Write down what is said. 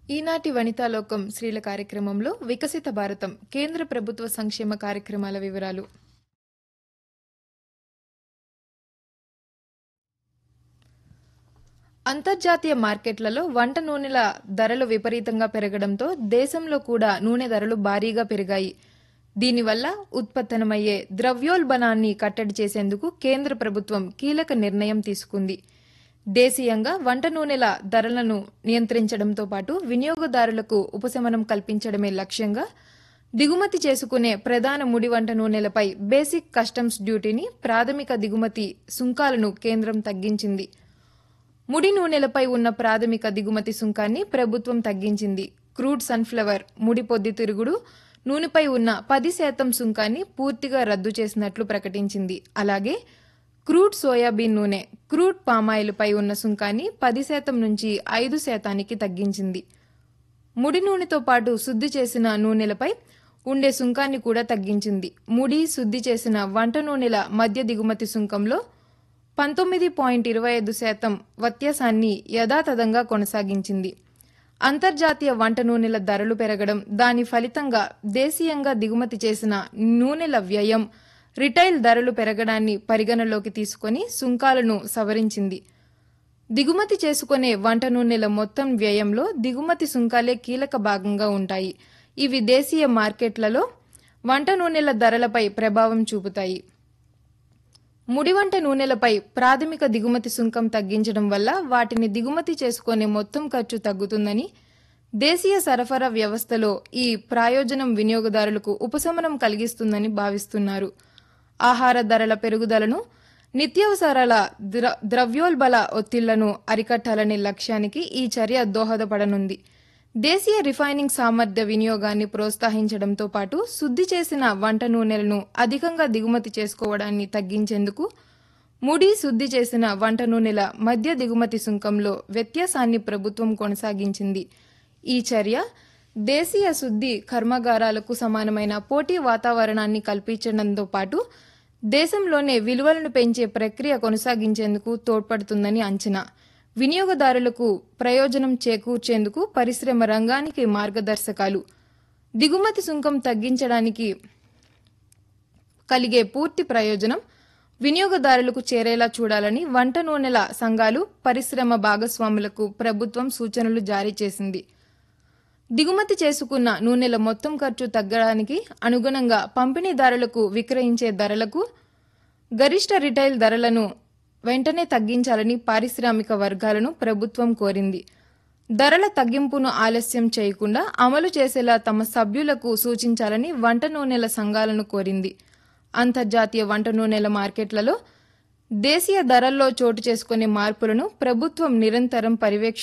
ఈనాటి వనితాలోకం స్త్రీల కార్యక్రమంలో వికసిత భారతం కేంద్ర ప్రభుత్వ సంక్షేమ కార్యక్రమాల వివరాలు అంతర్జాతీయ మార్కెట్లలో వంట నూనెల ధరలు విపరీతంగా పెరగడంతో దేశంలో కూడా నూనె ధరలు భారీగా పెరిగాయి దీనివల్ల ఉత్పత్తనమయ్యే ద్రవ్యోల్బణాన్ని కట్టడి చేసేందుకు కేంద్ర ప్రభుత్వం కీలక నిర్ణయం తీసుకుంది దేశీయంగా వంట నూనెల ధరలను నియంత్రించడంతో పాటు వినియోగదారులకు ఉపశమనం కల్పించడమే లక్ష్యంగా దిగుమతి చేసుకునే ప్రధాన ముడి వంట నూనెలపై బేసిక్ కస్టమ్స్ డ్యూటీని ప్రాథమిక దిగుమతి సుంకాలను కేంద్రం తగ్గించింది ముడి నూనెలపై ఉన్న ప్రాథమిక దిగుమతి సుంకాన్ని ప్రభుత్వం తగ్గించింది క్రూడ్ సన్ఫ్లవర్ ముడి పొద్దుతిరుగుడు నూనెపై ఉన్న పది శాతం సుంకాన్ని పూర్తిగా రద్దు చేసినట్లు ప్రకటించింది అలాగే క్రూడ్ సోయాబీన్ నూనె క్రూడ్ పామాయిల్పై ఉన్న సుంకాన్ని పది శాతం నుంచి ఐదు శాతానికి తగ్గించింది ముడి నూనెతో పాటు శుద్ధి చేసిన నూనెలపై ఉండే సుంకాన్ని కూడా తగ్గించింది ముడి శుద్ధి చేసిన వంట నూనెల మధ్య దిగుమతి సుంకంలో పంతొమ్మిది పాయింట్ ఇరవై ఐదు శాతం వ్యత్యాసాన్ని యథాతథంగా కొనసాగించింది అంతర్జాతీయ వంట నూనెల ధరలు పెరగడం దాని ఫలితంగా దేశీయంగా దిగుమతి చేసిన నూనెల వ్యయం రిటైల్ ధరలు పెరగడాన్ని పరిగణలోకి తీసుకొని సుంకాలను సవరించింది దిగుమతి చేసుకునే వంట నూనెల మొత్తం వ్యయంలో దిగుమతి సుంకాలే కీలక భాగంగా ఉంటాయి ఇవి దేశీయ మార్కెట్లలో వంట నూనెల ధరలపై ప్రభావం చూపుతాయి ముడి వంట నూనెలపై ప్రాథమిక దిగుమతి సుంకం తగ్గించడం వల్ల వాటిని దిగుమతి చేసుకునే మొత్తం ఖర్చు తగ్గుతుందని దేశీయ సరఫరా వ్యవస్థలో ఈ ప్రయోజనం వినియోగదారులకు ఉపశమనం కలిగిస్తుందని భావిస్తున్నారు ఆహార ధరల పెరుగుదలను నిత్యావసరాల ద్ర ద్రవ్యోల్బల ఒత్తిళ్లను అరికట్టాలనే లక్ష్యానికి ఈ చర్య దోహదపడనుంది దేశీయ రిఫైనింగ్ సామర్థ్య వినియోగాన్ని ప్రోత్సహించడంతో పాటు శుద్ధి చేసిన వంట నూనెలను అధికంగా దిగుమతి చేసుకోవడాన్ని తగ్గించేందుకు ముడి శుద్ధి చేసిన వంట నూనెల మధ్య దిగుమతి సుంకంలో వ్యత్యాసాన్ని ప్రభుత్వం కొనసాగించింది ఈ చర్య దేశీయ శుద్ధి కర్మాగారాలకు సమానమైన పోటీ వాతావరణాన్ని కల్పించడంతో పాటు దేశంలోనే విలువలను పెంచే ప్రక్రియ కొనసాగించేందుకు తోడ్పడుతుందని అంచనా వినియోగదారులకు ప్రయోజనం చేకూర్చేందుకు పరిశ్రమ రంగానికి మార్గదర్శకాలు దిగుమతి సుంకం తగ్గించడానికి కలిగే పూర్తి ప్రయోజనం వినియోగదారులకు చేరేలా చూడాలని వంట నూనెల సంఘాలు పరిశ్రమ భాగస్వాములకు ప్రభుత్వం సూచనలు జారీ చేసింది దిగుమతి చేసుకున్న నూనెల మొత్తం ఖర్చు తగ్గడానికి అనుగుణంగా పంపిణీదారులకు విక్రయించే ధరలకు గరిష్ట రిటైల్ ధరలను వెంటనే తగ్గించాలని పారిశ్రామిక వర్గాలను ప్రభుత్వం కోరింది ధరల తగ్గింపును ఆలస్యం చేయకుండా అమలు చేసేలా తమ సభ్యులకు సూచించాలని వంట నూనెల సంఘాలను కోరింది అంతర్జాతీయ వంట నూనెల మార్కెట్లలో దేశీయ ధరల్లో చోటు చేసుకునే మార్పులను ప్రభుత్వం నిరంతరం పర్యవేక్ష